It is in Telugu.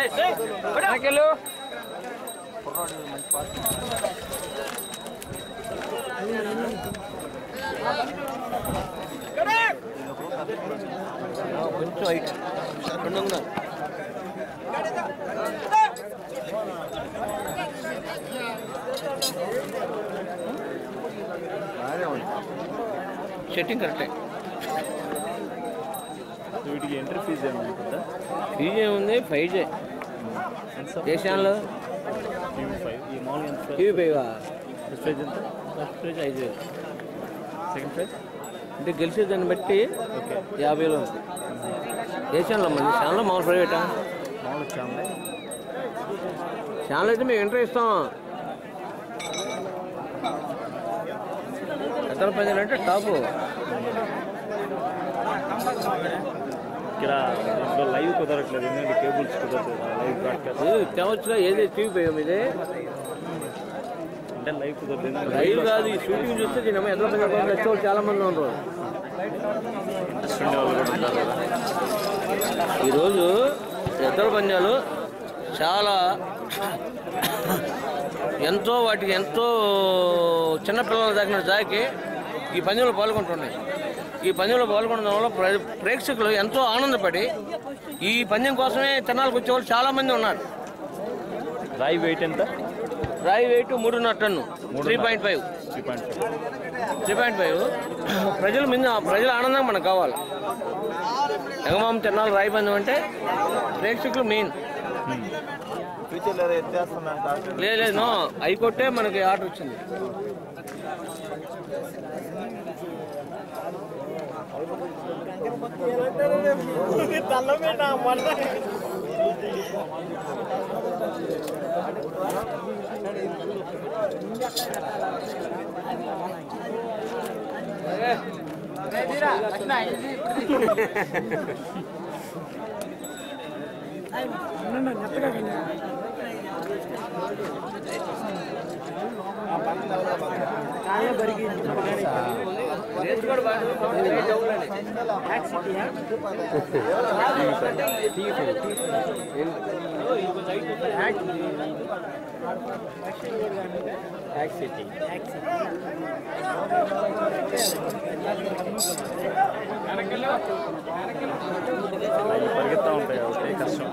వెనకెళ్ళు కొంచెం హైట్ రెండు ఉన్నారు సెట్టింగ్ కరెక్టే వీటికి ఎంట్రీ ఫీజు ఏమైనా ఉంటుందా ఫీజు ఏముంది ఫైవ్ జే దేశాల్లో టీవీ ఫైవ్ ఈ మామూలుగా ఎంత టీవీ పైవా ఫస్ట్ ప్రైజ్ ఎంత ఫస్ట్ ప్రైజ్ ఐదు వేలు సెకండ్ ప్రైజ్ అంటే గెలిచే దాన్ని బట్టి యాభై వేలు ఉంది దేశంలో మళ్ళీ ఛానల్ మామూలు ప్రైవేటా మామూలు ఛానల్ ఛానల్ అయితే మేము ఎంట్రీ ఇస్తాం ఎత్తల పందాలు అంటే టాపు ఇక్కడ ఇప్పుడు లైవ్ కుదరట్లేదు ఎందుకంటే కేబుల్స్ కుదరట్లేదు లైవ్ బ్రాడ్కాస్ట్ ఇది తేవచ్చుగా ఏది టీవీ పోయాం ఇది అంటే లైవ్ కుదరదు ఎందుకంటే లైవ్ కాదు ఈ షూటింగ్ చూస్తే దీని అమ్మ ఎత్తల పందాలు కోసం వచ్చే వాళ్ళు చాలా మంది ఉన్నారు ఇంట్రెస్ట్ ఉండే వాళ్ళు కూడా ఉంటారు కదా ఈరోజు ఎద్దల పందాలు చాలా ఎంతో వాటికి ఎంతో చిన్నపిల్లల దగ్గర దాకి ఈ పందెంలో పాల్గొంటున్నాయి ఈ పందెంలో పాల్గొనడం వల్ల ప్రే- ప్రేక్షకులు ఎంతో ఆనందపడి ఈ పందెం కోసమే తిరణాలకు వచ్చేవాళ్ళు చాలా మంది ఉన్నారు రాయి వెయిట్ ఎంత రాయి వెయిట్ మూడున్నర ton three point five three point three point five ప్రజల మీద ప్రజల ఆనందం మనకు కావాలి ఎగమామ తిరణాలు రాయి పందెం అంటే ప్రేక్షకులు మెయిన్ ఫ్యూచర్లో ఎత్తేస్తున్నా లేదు లేదు నో హైకోర్టే మనకి ఆర్డర్ వచ్చింది పరిగెత్తా ఉంటాయి కాబట్టి కష్టం